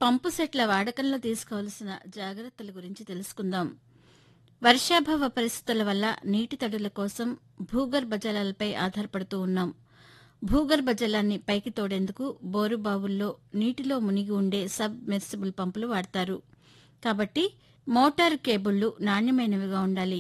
పంపు సెట్ల వాడకంలో తీసుకోవాల్సిన జాగ్రత్తల గురించి తెలుసుకుందాం వర్షాభావ పరిస్థితుల వల్ల నీటి తడుల కోసం భూగర్భ జలాలపై ఆధారపడుతూ ఉన్నాం భూగర్భ జలాన్ని పైకి తోడేందుకు బోరు బావుల్లో నీటిలో మునిగి ఉండే సబ్ మెర్సిబుల్ పంపులు వాడతారు కాబట్టి మోటారు కేబుళ్లు నాణ్యమైనవిగా ఉండాలి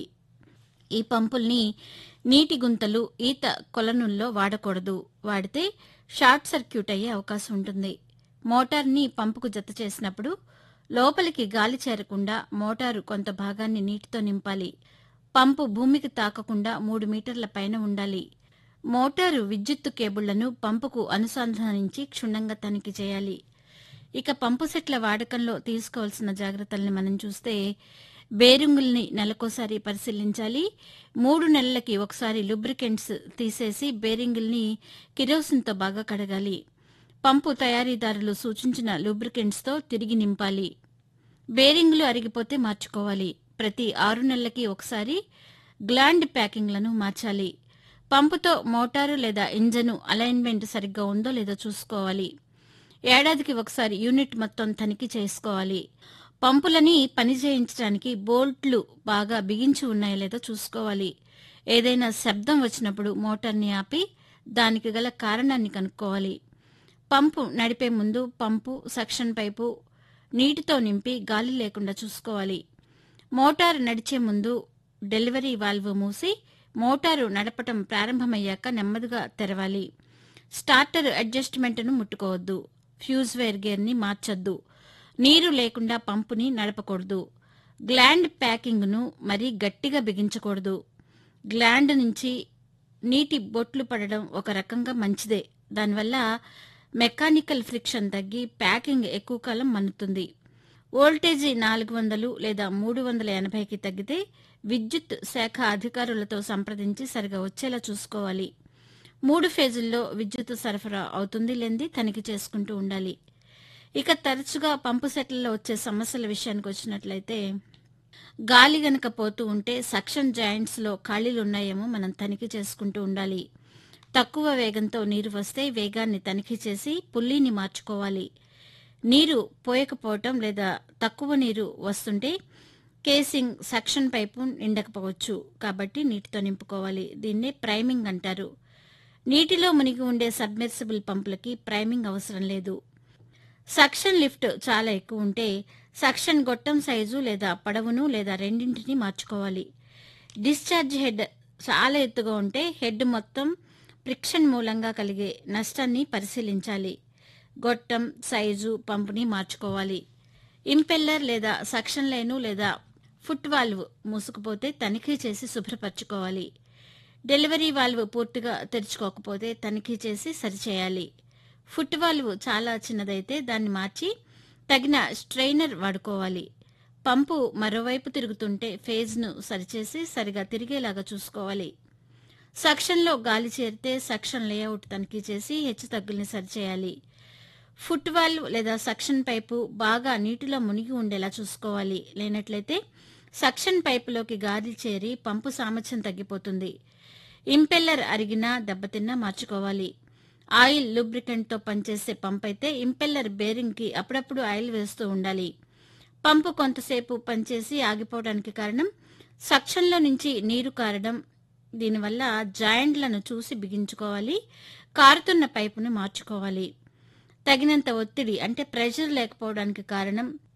ఈ పంపుల్ని నీటి గుంతలు ఈత కొలనుల్లో వాడకూడదు వాడితే షార్ట్ సర్క్యూట్ అయ్యే అవకాశం ఉంటుంది మోటార్ని పంపుకు జత చేసినప్పుడు లోపలికి గాలి చేరకుండా మోటారు కొంత భాగాన్ని నీటితో నింపాలి పంపు భూమికి తాకకుండా మూడు మీటర్ల పైన ఉండాలి మోటారు విద్యుత్తు కేబుళ్లను పంపుకు అనుసంధానించి క్షుణ్ణంగా తనిఖీ చేయాలి ఇక పంపు సెట్ల వాడకంలో తీసుకోవాల్సిన జాగ్రత్తల్ని మనం చూస్తే బేరింగుల్ని నెలకోసారి పరిశీలించాలి మూడు నెలలకి ఒకసారి lubricants తీసేసి బేరింగుల్ని కిరోసిన్తో బాగా కడగాలి పంపు తయారీదారులు సూచించిన lubricants తో తిరిగి నింపాలి బేరింగులు అరిగిపోతే మార్చుకోవాలి ప్రతి ఆరు నెలలకి ఒకసారి గ్లాండ్ ప్యాకింగ్లను మార్చాలి పంపుతో మోటారు లేదా ఇంజను అలైన్మెంట్ సరిగ్గా ఉందో లేదో చూసుకోవాలి ఏడాదికి ఒకసారి యూనిట్ మొత్తం తనిఖీ చేసుకోవాలి పంపులని పని చేయించడానికి బోల్ట్లు బాగా బిగించి ఉన్నాయో లేదో చూసుకోవాలి ఏదైనా శబ్దం వచ్చినప్పుడు మోటార్ని ఆపి దానికి గల కారణాన్ని కనుక్కోవాలి పంపు నడిపే ముందు పంపు సక్షన్ పైపు నీటితో నింపి గాలి లేకుండా చూసుకోవాలి మోటారు నడిచే ముందు డెలివరీ వాల్వ్ మూసి మోటారు నడపటం ప్రారంభమయ్యాక నెమ్మదిగా తెరవాలి స్టార్టర్ అడ్జస్ట్మెంట్ను ముట్టుకోవద్దు ఫ్యూజ్ వైర్ గేర్ని మార్చొద్దు నీరు లేకుండా పంపుని నడపకూడదు గ్లాండ్ ప్యాకింగ్ను మరీ గట్టిగా బిగించకూడదు గ్లాండ్ నుంచి నీటి బొట్లు పడడం ఒక రకంగా మంచిదే దానివల్ల మెకానికల్ ఫ్రిక్షన్ తగ్గి ప్యాకింగ్ ఎక్కువ కాలం మన్నుతుంది వోల్టేజీ నాలుగు వందలు లేదా మూడు వందల ఎనభైకి తగ్గితే విద్యుత్ శాఖ అధికారులతో సంప్రదించి సరిగా వచ్చేలా చూసుకోవాలి మూడు ఫేజుల్లో విద్యుత్ సరఫరా అవుతుంది లేంది తనిఖీ చేసుకుంటూ ఉండాలి ఇక తరచుగా పంపు సెట్లలో వచ్చే సమస్యల విషయానికి వచ్చినట్లయితే గాలి గనక పోతూ ఉంటే సక్షన్ జాయింట్స్ లో ఖాళీలు ఉన్నాయేమో మనం తనిఖీ చేసుకుంటూ ఉండాలి తక్కువ వేగంతో నీరు వస్తే వేగాన్ని తనిఖీ చేసి పుల్లీని మార్చుకోవాలి నీరు పోయకపోవటం లేదా తక్కువ నీరు వస్తుంటే కేసింగ్ సక్షన్ పైపు నిండకపోవచ్చు కాబట్టి నీటితో నింపుకోవాలి దీన్నే ప్రైమింగ్ అంటారు నీటిలో మునిగి ఉండే సబ్మెర్సిబుల్ పంపులకి ప్రైమింగ్ అవసరం లేదు సక్షన్ లిఫ్ట్ చాలా ఎక్కువ ఉంటే సక్షన్ గొట్టం సైజు లేదా పొడవును లేదా రెండింటిని మార్చుకోవాలి డిశ్చార్జ్ హెడ్ చాలా ఎత్తుగా ఉంటే హెడ్ మొత్తం ఫ్రిక్షన్ మూలంగా కలిగే నష్టాన్ని పరిశీలించాలి గొట్టం సైజు పంపుని మార్చుకోవాలి ఇంపెల్లర్ లేదా సక్షన్ లైను లేదా ఫుట్ వాల్వ్ మూసుకుపోతే తనిఖీ చేసి శుభ్రపరచుకోవాలి డెలివరీ వాల్వ్ పూర్తిగా తెరుచుకోకపోతే తనిఖీ చేసి సరిచేయాలి ఫుట్ వాల్వ్ చాలా చిన్నదైతే దాన్ని మార్చి తగిన స్ట్రైనర్ వాడుకోవాలి పంపు మరోవైపు తిరుగుతుంటే ఫేజ్ను సరిచేసి సరిగా తిరిగేలాగా చూసుకోవాలి సక్షన్లో గాలి చేరితే సక్షన్ లేఅవుట్ తనిఖీ చేసి హెచ్చు తగ్గుల్ని సరిచేయాలి ఫుట్ వాల్వ్ లేదా సక్షన్ పైపు బాగా నీటిలో మునిగి ఉండేలా చూసుకోవాలి లేనట్లయితే సక్షన్ పైపులోకి గాలి చేరి పంపు సామర్థ్యం తగ్గిపోతుంది ఇంపెల్లర్ అరిగినా దెబ్బతిన్నా మార్చుకోవాలి ఆయిల్ లూబ్రికెంట్తో పనిచేసే పంప్ అయితే ఇంపెల్లర్ బేరింగ్కి అప్పుడప్పుడు ఆయిల్ వేస్తూ ఉండాలి పంపు కొంతసేపు పనిచేసి ఆగిపోవడానికి కారణం సక్షన్లో నుంచి నీరు కారడం దీనివల్ల జాయింట్లను చూసి బిగించుకోవాలి కారుతున్న పైపుని మార్చుకోవాలి తగినంత ఒత్తిడి అంటే ప్రెషర్ లేకపోవడానికి కారణం